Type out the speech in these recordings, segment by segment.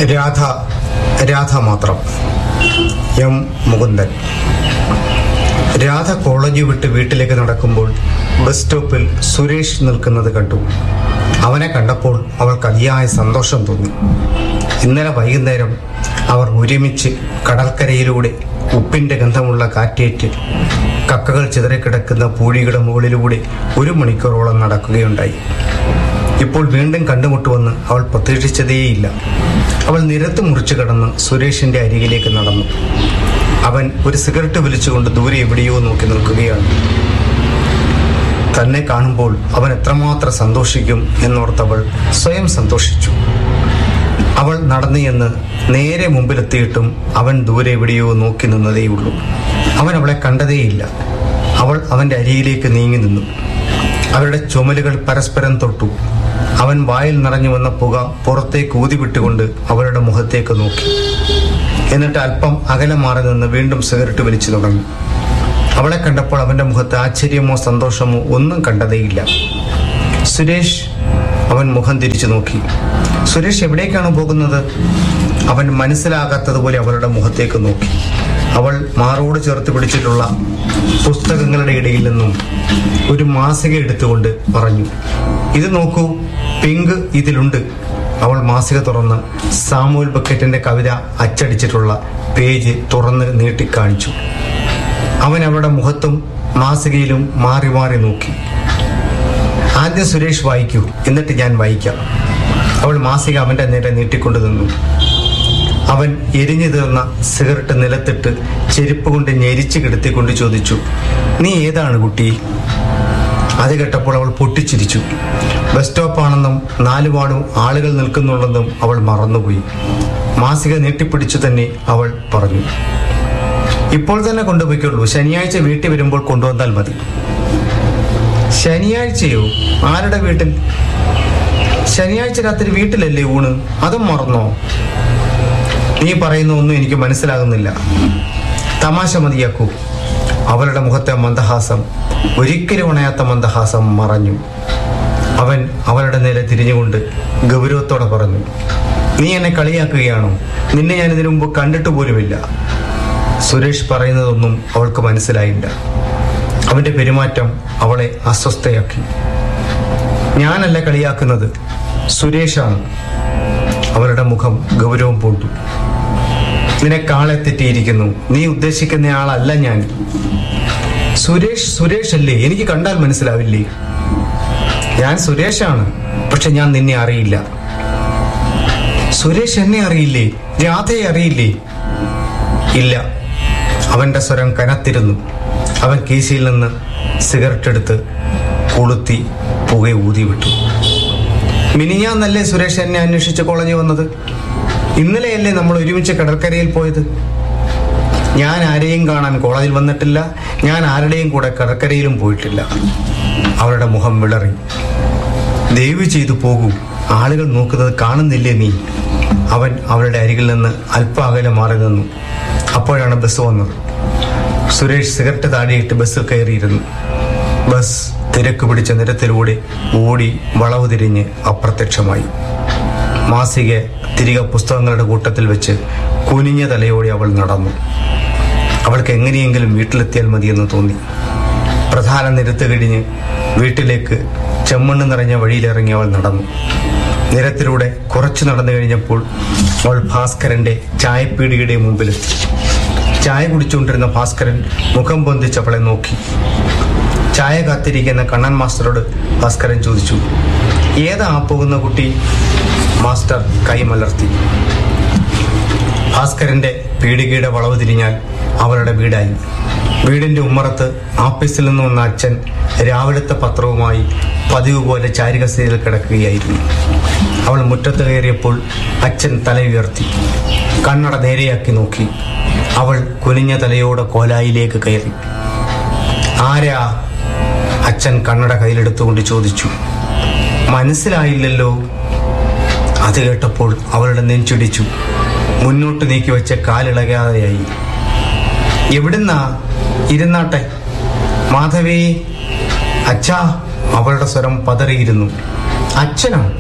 രാധ രാധ മാത്രം M Mukundan Radha college വിട്ട് വീട്ടിലേക്ക് നടക്കുമ്പോൾ ബസ് സ്റ്റോപ്പിൽ സുരേഷ് നിൽക്കുന്നത് കണ്ടു അവനെ കണ്ടപ്പോൾ അവൾക്ക് അതിയായ സന്തോഷം തോന്നി ഇന്നലെ വൈകുന്നേരം അവർ ഒരുമിച്ച് കടൽക്കരയിലൂടെ ഉപ്പിന്റെ ഗന്ധമുള്ള കാറ്റേറ്റ് കക്കകൾ ചിതറിക്കിടക്കുന്ന പൂഴിയുടെ മുകളിലൂടെ ഒരു മണിക്കൂറോളം നടക്കുകയുണ്ടായി ഇപ്പോൾ വീണ്ടും കണ്ടുമുട്ടുമെന്ന് അവൾ പ്രതീക്ഷിച്ചതേയില്ല അവൾ നിരത്ത് മുറിച്ചു കടന്ന് സുരേഷിന്റെ അരികിലേക്ക് നടന്നു അവൻ ഒരു സിഗരറ്റ് വലിച്ചുകൊണ്ട് ദൂരെ എവിടെയോ നോക്കി നിൽക്കുകയാണ് തന്നെ കാണുമ്പോൾ അവൻ എത്രമാത്രം സന്തോഷിക്കും എന്നോർത്തവൾ സ്വയം സന്തോഷിച്ചു അവൾ നടന്നു എന്ന് നേരെ മുമ്പിലെത്തിയിട്ടും അവൻ ദൂരെ എവിടെയോ നോക്കി നിന്നതേയുള്ളൂ അവൻ അവളെ കണ്ടതേയില്ല അവൾ അവന്റെ അരിയിലേക്ക് നീങ്ങി നിന്നു അവരുടെ ചുമലുകൾ പരസ്പരം തൊട്ടു അവൻ വായിൽ നിറഞ്ഞു വന്ന പുക പുറത്തേക്ക് ഊതിവിട്ടുകൊണ്ട് അവളുടെ മുഖത്തേക്ക് നോക്കി എന്നിട്ട് അല്പം അകലെ മാറി നിന്ന് വീണ്ടും സിഗരറ്റ് വലിച്ചു തുടങ്ങി അവളെ കണ്ടപ്പോൾ അവന്റെ മുഖത്ത് ആശ്ചര്യമോ സന്തോഷമോ ഒന്നും കണ്ടതേയില്ല സുരേഷ് അവൻ മുഖം തിരിച്ചു നോക്കി സുരേഷ് എവിടേക്കാണ് പോകുന്നത് അവൻ മനസ്സിലാകാത്തതുപോലെ അവളുടെ മുഖത്തേക്ക് നോക്കി അവൾ മാറോട് ചേർത്ത് പിടിച്ചിട്ടുള്ള പുസ്തകങ്ങളുടെ ഇടയിൽ നിന്നും ഒരു മാസിക എടുത്തുകൊണ്ട് പറഞ്ഞു ഇത് നോക്കൂ പിങ്ക് ഇതിലുണ്ട് അവൾ മാസിക തുറന്ന് സാമുവൽ ബക്കറ്റിന്റെ കവിത അച്ചടിച്ചിട്ടുള്ള പേജ് തുറന്ന് നീട്ടിക്കാണിച്ചു അവൻ അവളുടെ മുഖത്തും മാസികയിലും മാറി മാറി നോക്കി ആദ്യം സുരേഷ് വായിക്കൂ എന്നിട്ട് ഞാൻ വായിക്കാം അവൾ മാസിക അവന്റെ നേരെ നീട്ടിക്കൊണ്ടു നിന്നു അവൻ എരിഞ്ഞു തീർന്ന സിഗരറ്റ് നിലത്തിട്ട് ചെരുപ്പ് കൊണ്ട് ഞെരിച്ചു കിടത്തിക്കൊണ്ട് ചോദിച്ചു നീ ഏതാണ് കുട്ടി അത് കേട്ടപ്പോൾ അവൾ പൊട്ടിച്ചിരിച്ചു ബസ് സ്റ്റോപ്പാണെന്നും നാലുപാടും ആളുകൾ നിൽക്കുന്നുള്ളതും അവൾ മറന്നുപോയി മാസിക നീട്ടിപ്പിടിച്ചു തന്നെ അവൾ പറഞ്ഞു ഇപ്പോൾ തന്നെ കൊണ്ടുപോയിക്കുള്ളൂ ശനിയാഴ്ച വീട്ടിൽ വരുമ്പോൾ കൊണ്ടുവന്നാൽ മതി ശനിയാഴ്ചയോ ആരുടെ വീട്ടിൽ ശനിയാഴ്ച രാത്രി വീട്ടിലല്ലേ ഊണ് അതും മറന്നോ നീ പറയുന്ന ഒന്നും എനിക്ക് മനസ്സിലാകുന്നില്ല തമാശ മതിയാക്കൂ അവളുടെ മുഖത്തെ മന്ദഹാസം ഒരിക്കലും ഉണയാത്ത മന്ദഹാസം മറഞ്ഞു അവൻ അവളുടെ നേരെ തിരിഞ്ഞുകൊണ്ട് ഗൗരവത്തോടെ പറഞ്ഞു നീ എന്നെ കളിയാക്കുകയാണോ നിന്നെ ഞാൻ ഇതിനു മുമ്പ് കണ്ടിട്ട് പോലുമില്ല സുരേഷ് പറയുന്നതൊന്നും അവൾക്ക് മനസ്സിലായില്ല അവന്റെ പെരുമാറ്റം അവളെ അസ്വസ്ഥയാക്കി ഞാനല്ല കളിയാക്കുന്നത് സുരേഷാണ് അവരുടെ മുഖം ഗൗരവം പൂണ്ടു നിനക്കാളെ തെറ്റിയിരിക്കുന്നു നീ ഉദ്ദേശിക്കുന്ന ആളല്ല ഞാൻ സുരേഷ് സുരേഷ് അല്ലേ എനിക്ക് കണ്ടാൽ മനസ്സിലാവില്ലേ ഞാൻ സുരേഷാണ് പക്ഷെ ഞാൻ നിന്നെ അറിയില്ല സുരേഷ് എന്നെ അറിയില്ലേ രാധയെ അറിയില്ലേ ഇല്ല അവന്റെ സ്വരം കനത്തിരുന്നു അവൻ കീശയിൽ നിന്ന് സിഗരറ്റ് എടുത്ത് കൊളുത്തി പുക ഊതി വിട്ടു മിനിഞ്ഞാന്നല്ലേ സുരേഷ് എന്നെ അന്വേഷിച്ച് കോളേജിൽ വന്നത് ഇന്നലെയല്ലേ നമ്മൾ ഒരുമിച്ച് കടൽക്കരയിൽ പോയത് ഞാൻ ആരെയും കാണാൻ കോളേജിൽ വന്നിട്ടില്ല ഞാൻ ആരുടെയും കൂടെ കടൽക്കരയിലും പോയിട്ടില്ല അവളുടെ മുഖം വിളറി ദയവ് ചെയ്തു പോകൂ ആളുകൾ നോക്കുന്നത് കാണുന്നില്ലേ നീ അവൻ അവളുടെ അരികിൽ നിന്ന് അല്പം അകലെ മാറി നിന്നു അപ്പോഴാണ് ബസ് വന്നത് സുരേഷ് സിഗരറ്റ് താടിയിട്ട് ബസ്സിൽ കയറിയിരുന്നു ബസ് തിരക്ക് പിടിച്ച നിരത്തിലൂടെ ഓടി വളവ് തിരിഞ്ഞ് അപ്രത്യക്ഷമായി മാസിക തിരികെ പുസ്തകങ്ങളുടെ കൂട്ടത്തിൽ വെച്ച് കുനിഞ്ഞ തലയോടെ അവൾ നടന്നു അവൾക്ക് എങ്ങനെയെങ്കിലും വീട്ടിലെത്തിയാൽ മതിയെന്ന് തോന്നി പ്രധാന നിരത്ത് കഴിഞ്ഞ് വീട്ടിലേക്ക് ചെമ്മണ്ണ് നിറഞ്ഞ വഴിയിലിറങ്ങി അവൾ നടന്നു നിരത്തിലൂടെ കുറച്ചു നടന്നു കഴിഞ്ഞപ്പോൾ അവൾ ഭാസ്കരന്റെ ചായപ്പീടിയുടെ മുമ്പിലെത്തി ചായ കുടിച്ചുകൊണ്ടിരുന്ന ഭാസ്കരൻ മുഖം പൊന്തിച്ച് അവളെ നോക്കി ചായ കാത്തിരിക്കുന്ന കണ്ണൻ മാസ്റ്ററോട് ഭാസ്കരൻ ചോദിച്ചു ഏതാ ആ പോകുന്ന കുട്ടി മാസ്റ്റർ കൈമലർത്തി ഭാസ്കരന്റെ പീടികയുടെ വളവ് തിരിഞ്ഞാൽ അവളുടെ വീടായി വീടിന്റെ ഉമ്മറത്ത് ആഫീസിൽ നിന്ന് വന്ന അച്ഛൻ രാവിലത്തെ പത്രവുമായി പതിവ് പോലെ ചാരികസയിൽ കിടക്കുകയായിരുന്നു അവൾ മുറ്റത്ത് കയറിയപ്പോൾ അച്ഛൻ തല ഉയർത്തി കണ്ണട നേരെയാക്കി നോക്കി അവൾ കുനിഞ്ഞ തലയോടെ കോലായിലേക്ക് കയറി ആരാ അച്ഛൻ കണ്ണട കയ്യിലെടുത്തുകൊണ്ട് ചോദിച്ചു മനസ്സിലായില്ലല്ലോ അത് കേട്ടപ്പോൾ അവളുടെ നെഞ്ചിടിച്ചു മുന്നോട്ട് നീക്കി വെച്ച കാലിളകാതെയായി എവിടുന്നാ ഇരുന്നാട്ടെ മാധവി അച്ഛാ അവളുടെ സ്വരം പതറിയിരുന്നു അച്ഛനോ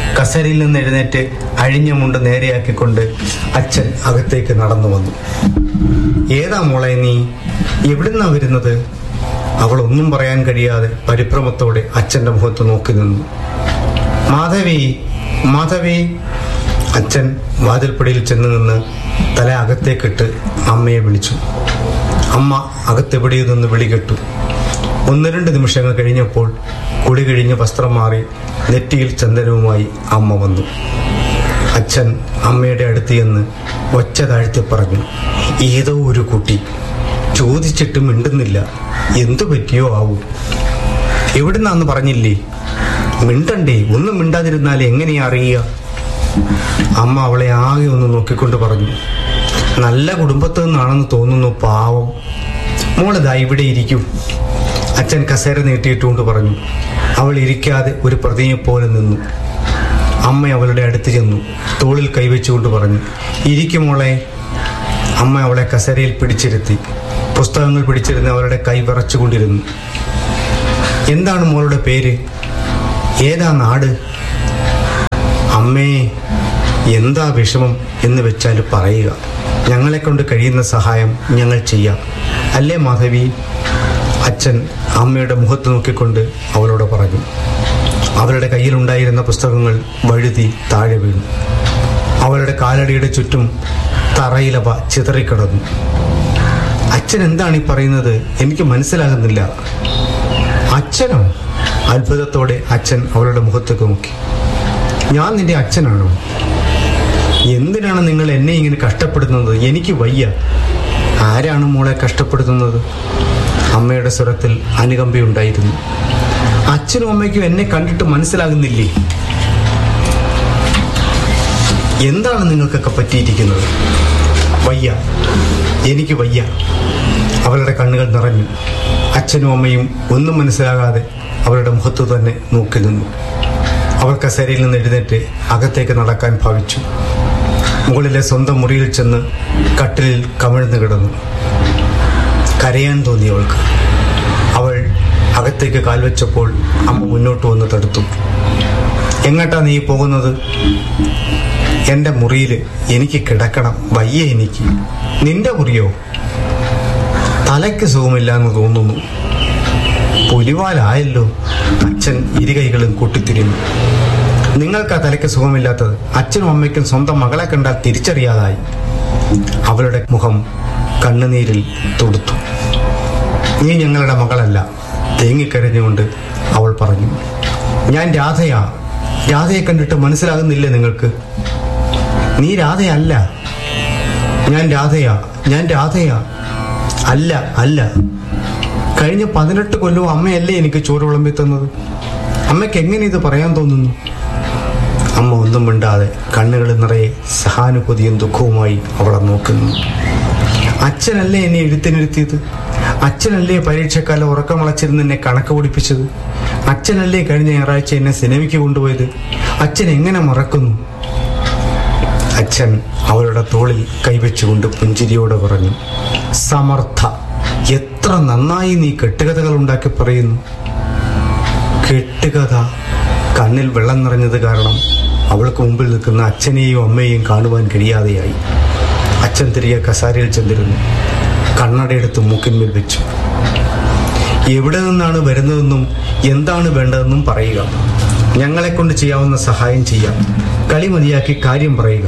കസേരയിൽ നിന്ന് എഴുന്നേറ്റ് അഴിഞ്ഞ മുണ്ട് നേരെയാക്കിക്കൊണ്ട് അച്ഛൻ അകത്തേക്ക് നടന്നു വന്നു ഏതാ മോളെ നീ എവിടുന്നാ വരുന്നത് അവൾ ഒന്നും പറയാൻ കഴിയാതെ പരിഭ്രമത്തോടെ അച്ഛന്റെ മുഖത്ത് നോക്കി നിന്നു മാധവി മാധവി അച്ഛൻ വാതിൽപ്പടിയിൽ ചെന്ന് നിന്ന് തല അകത്തേക്കിട്ട് അമ്മയെ വിളിച്ചു അമ്മ അകത്തെവിടെയോ നിന്ന് വിളി കേട്ടു ഒന്ന് രണ്ട് നിമിഷങ്ങൾ കഴിഞ്ഞപ്പോൾ കുളി കഴിഞ്ഞ് വസ്ത്രം മാറി നെറ്റിയിൽ ചന്ദനവുമായി അമ്മ വന്നു അച്ഛൻ അമ്മയുടെ അടുത്ത് ചെന്ന് ഒച്ച താഴ്ത്തി പറഞ്ഞു ഏതോ ഒരു കുട്ടി ചോദിച്ചിട്ട് മിണ്ടുന്നില്ല എന്തു പറ്റിയോ ആവും എവിടുന്നാന്ന് പറഞ്ഞില്ലേ മിണ്ടണ്ടേ ഒന്നും മിണ്ടാതിരുന്നാൽ എങ്ങനെയാ അറിയുക അമ്മ അവളെ ആകെ ഒന്ന് നോക്കിക്കൊണ്ട് പറഞ്ഞു നല്ല കുടുംബത്തിൽ നിന്നാണെന്ന് തോന്നുന്നു പാവം മോളിതാ ഇവിടെ ഇരിക്കും അച്ഛൻ കസേര നീട്ടിയിട്ടുകൊണ്ട് പറഞ്ഞു അവൾ ഇരിക്കാതെ ഒരു പ്രതിയെ പോലെ നിന്നു അമ്മ അവളുടെ അടുത്ത് ചെന്നു തോളിൽ കൈവച്ചുകൊണ്ട് പറഞ്ഞു ഇരിക്കും മോളെ അമ്മ അവളെ കസേരയിൽ പിടിച്ചിരുത്തി പുസ്തകങ്ങൾ പിടിച്ചിരുന്ന് അവളുടെ കൈ വിറച്ചുകൊണ്ടിരുന്നു എന്താണ് മോളുടെ പേര് ഏതാ നാട് അമ്മേ എന്താ വിഷമം എന്ന് വെച്ചാൽ പറയുക ഞങ്ങളെ കൊണ്ട് കഴിയുന്ന സഹായം ഞങ്ങൾ ചെയ്യാം അല്ലേ മാധവി അച്ഛൻ അമ്മയുടെ മുഖത്ത് നോക്കിക്കൊണ്ട് അവളോട് പറഞ്ഞു അവരുടെ കയ്യിലുണ്ടായിരുന്ന പുസ്തകങ്ങൾ വഴുതി താഴെ വീണു അവളുടെ കാലടിയുടെ ചുറ്റും തറയിലവ ചിതറിക്കിടന്നു അച്ഛൻ എന്താണ് ഈ പറയുന്നത് എനിക്ക് മനസ്സിലാകുന്നില്ല അച്ഛനോ അത്ഭുതത്തോടെ അച്ഛൻ അവളുടെ മുഖത്തേക്ക് നോക്കി ഞാൻ നിന്റെ അച്ഛനാണോ എന്തിനാണ് നിങ്ങൾ എന്നെ ഇങ്ങനെ കഷ്ടപ്പെടുന്നത് എനിക്ക് വയ്യ ആരാണ് മോളെ കഷ്ടപ്പെടുത്തുന്നത് അമ്മയുടെ സ്വരത്തിൽ അനുകമ്പയുണ്ടായിരുന്നു അച്ഛനും അമ്മയ്ക്കും എന്നെ കണ്ടിട്ട് മനസ്സിലാകുന്നില്ലേ എന്താണ് നിങ്ങൾക്കൊക്കെ പറ്റിയിരിക്കുന്നത് വയ്യ എനിക്ക് വയ്യ അവളുടെ കണ്ണുകൾ നിറഞ്ഞു അച്ഛനും അമ്മയും ഒന്നും മനസ്സിലാകാതെ അവളുടെ മുഖത്ത് തന്നെ നോക്കി നിന്നു അവൾ കസേരയിൽ നിന്ന് എഴുന്നേറ്റ് അകത്തേക്ക് നടക്കാൻ ഭാവിച്ചു മുകളിലെ സ്വന്തം മുറിയിൽ ചെന്ന് കട്ടിലിൽ കമിഴ്ന്നു കിടന്നു കരയാൻ തോന്നി അവൾക്ക് അവൾ അകത്തേക്ക് കാൽവെച്ചപ്പോൾ അമ്മ മുന്നോട്ട് വന്ന് തടുത്തു എങ്ങോട്ടാ നീ പോകുന്നത് എന്റെ മുറിയിൽ എനിക്ക് കിടക്കണം വയ്യ എനിക്ക് നിന്റെ മുറിയോ തലയ്ക്ക് സുഖമില്ല എന്ന് തോന്നുന്നു പുലിവാലായല്ലോ അച്ഛൻ ഇരുകൈകളും കൂട്ടിത്തിരിഞ്ഞു നിങ്ങൾക്ക് ആ തലയ്ക്ക് സുഖമില്ലാത്തത് അച്ഛനും അമ്മയ്ക്കും സ്വന്തം മകളെ കണ്ടാൽ തിരിച്ചറിയാതായി അവളുടെ മുഖം കണ്ണുനീരിൽ തൊടുത്തു നീ ഞങ്ങളുടെ മകളല്ല തേങ്ങിക്കരഞ്ഞുകൊണ്ട് അവൾ പറഞ്ഞു ഞാൻ രാധയാ രാധയെ കണ്ടിട്ട് മനസ്സിലാകുന്നില്ലേ നിങ്ങൾക്ക് നീ രാധയല്ല ഞാൻ രാധയാ ഞാൻ രാധയാ അല്ല അല്ല കഴിഞ്ഞ പതിനെട്ട് കൊല്ലവും അമ്മയല്ലേ എനിക്ക് ചോറ് വിളമ്പി തന്നത് അമ്മയ്ക്ക് എങ്ങനെ ഇത് പറയാൻ തോന്നുന്നു അമ്മ ഒന്നും മിണ്ടാതെ കണ്ണുകളിൽ നിറയെ സഹാനുഭൂതിയും ദുഃഖവുമായി അവളെ നോക്കുന്നു അച്ഛനല്ലേ എന്നെ എഴുത്തിനിരുത്തിയത് അച്ഛനല്ലേ പരീക്ഷക്കാലം ഉറക്കമളച്ചിരുന്ന് എന്നെ കണക്ക് പഠിപ്പിച്ചത് അച്ഛനല്ലേ കഴിഞ്ഞ ഞായറാഴ്ച എന്നെ സിനിമയ്ക്ക് കൊണ്ടുപോയത് അച്ഛൻ എങ്ങനെ മറക്കുന്നു അച്ഛൻ അവളുടെ തോളിൽ കൈവച്ചുകൊണ്ട് പുഞ്ചിരിയോടെ പറഞ്ഞു സമർത്ഥ എത്ര നന്നായി നീ കെട്ടുകഥകൾ ഉണ്ടാക്കി പറയുന്നു കെട്ടുകഥ കണ്ണിൽ വെള്ളം നിറഞ്ഞത് കാരണം അവൾക്ക് മുമ്പിൽ നിൽക്കുന്ന അച്ഛനെയും അമ്മയെയും കാണുവാൻ കഴിയാതെയായി അച്ഛൻ തിരികെ കസാരയിൽ ചെന്നിരുന്നു കണ്ണടയെടുത്ത് മൂക്കിന്മേൽ വെച്ചു എവിടെ നിന്നാണ് വരുന്നതെന്നും എന്താണ് വേണ്ടതെന്നും പറയുക ഞങ്ങളെ കൊണ്ട് ചെയ്യാവുന്ന സഹായം ചെയ്യാം കളി മതിയാക്കി കാര്യം പറയുക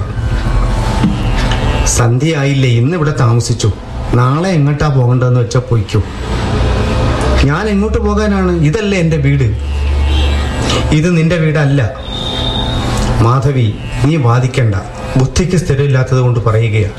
സന്ധ്യയായില്ലേ ഇന്ന് ഇവിടെ താമസിച്ചു നാളെ എങ്ങോട്ടാ പോകേണ്ടതെന്ന് വെച്ചാൽ പൊയ്ക്കോ ഞാൻ എങ്ങോട്ട് പോകാനാണ് ഇതല്ലേ എൻ്റെ വീട് ഇത് നിന്റെ വീടല്ല മാധവി നീ വാദിക്കണ്ട ബുദ്ധിക്ക് സ്ഥിരമില്ലാത്തത് കൊണ്ട് പറയുകയാ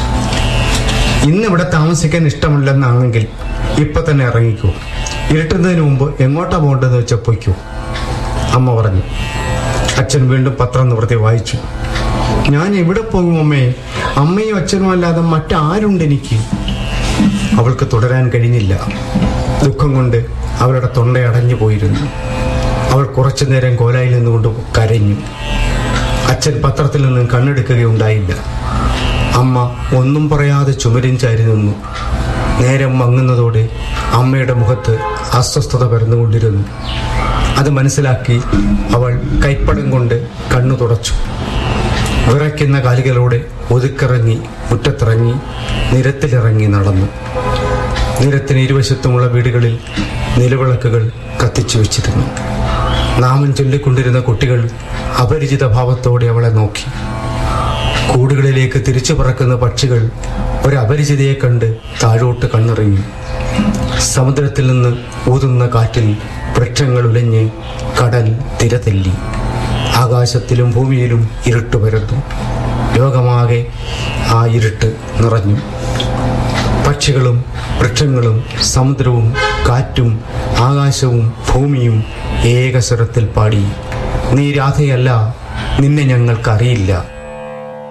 ഇന്ന് ഇവിടെ താമസിക്കാൻ ഇഷ്ടമില്ലെന്നാണെങ്കിൽ ഇപ്പൊ തന്നെ ഇറങ്ങിക്കോ ഇരുട്ടുന്നതിന് മുമ്പ് എങ്ങോട്ടാ പോകേണ്ടതെന്ന് വെച്ചാൽ പൊയ്ക്കോ അമ്മ പറഞ്ഞു അച്ഛൻ വീണ്ടും പത്രം നിവൃത്തി വായിച്ചു ഞാൻ എവിടെ പോകും അമ്മേ അമ്മയും അച്ഛനും അല്ലാതെ മറ്റാരുണ്ട് എനിക്ക് അവൾക്ക് തുടരാൻ കഴിഞ്ഞില്ല ദുഃഖം കൊണ്ട് അവളുടെ തൊണ്ട അടഞ്ഞു പോയിരുന്നു അവൾ കുറച്ചു നേരം കോലായിൽ നിന്നുകൊണ്ട് കരഞ്ഞു അച്ഛൻ പത്രത്തിൽ നിന്ന് കണ്ണെടുക്കുകയുണ്ടായില്ല അമ്മ ഒന്നും പറയാതെ ചുമരിൻ ചാരി നിന്നു നേരം മങ്ങുന്നതോടെ അമ്മയുടെ മുഖത്ത് അസ്വസ്ഥത പരന്നുകൊണ്ടിരുന്നു അത് മനസ്സിലാക്കി അവൾ കൈപ്പടം കൊണ്ട് കണ്ണു തുടച്ചു വിറയ്ക്കുന്ന കാലുകളോടെ ഒതുക്കിറങ്ങി മുറ്റത്തിറങ്ങി നിരത്തിലിറങ്ങി നടന്നു നിരത്തിന് ഇരുവശത്തുമുള്ള വീടുകളിൽ നിലവിളക്കുകൾ കത്തിച്ചു വെച്ചിരുന്നു നാമം ചൊല്ലിക്കൊണ്ടിരുന്ന കുട്ടികൾ അപരിചിത ഭാവത്തോടെ അവളെ നോക്കി കൂടുകളിലേക്ക് തിരിച്ചു പറക്കുന്ന പക്ഷികൾ ഒരു അപരിചിതയെ കണ്ട് താഴോട്ട് കണ്ണിറങ്ങി സമുദ്രത്തിൽ നിന്ന് ഊതുന്ന കാറ്റിൽ വൃക്ഷങ്ങൾ ഉലഞ്ഞ് കടൽ തിരതെല്ലി ആകാശത്തിലും ഭൂമിയിലും ഇരുട്ട് പരന്നു ലോകമാകെ ആ ഇരുട്ട് നിറഞ്ഞു പക്ഷികളും വൃക്ഷങ്ങളും സമുദ്രവും കാറ്റും ആകാശവും ഭൂമിയും ഏകസ്വരത്തിൽ പാടി നീ രാധയല്ല നിന്നെ ഞങ്ങൾക്കറിയില്ല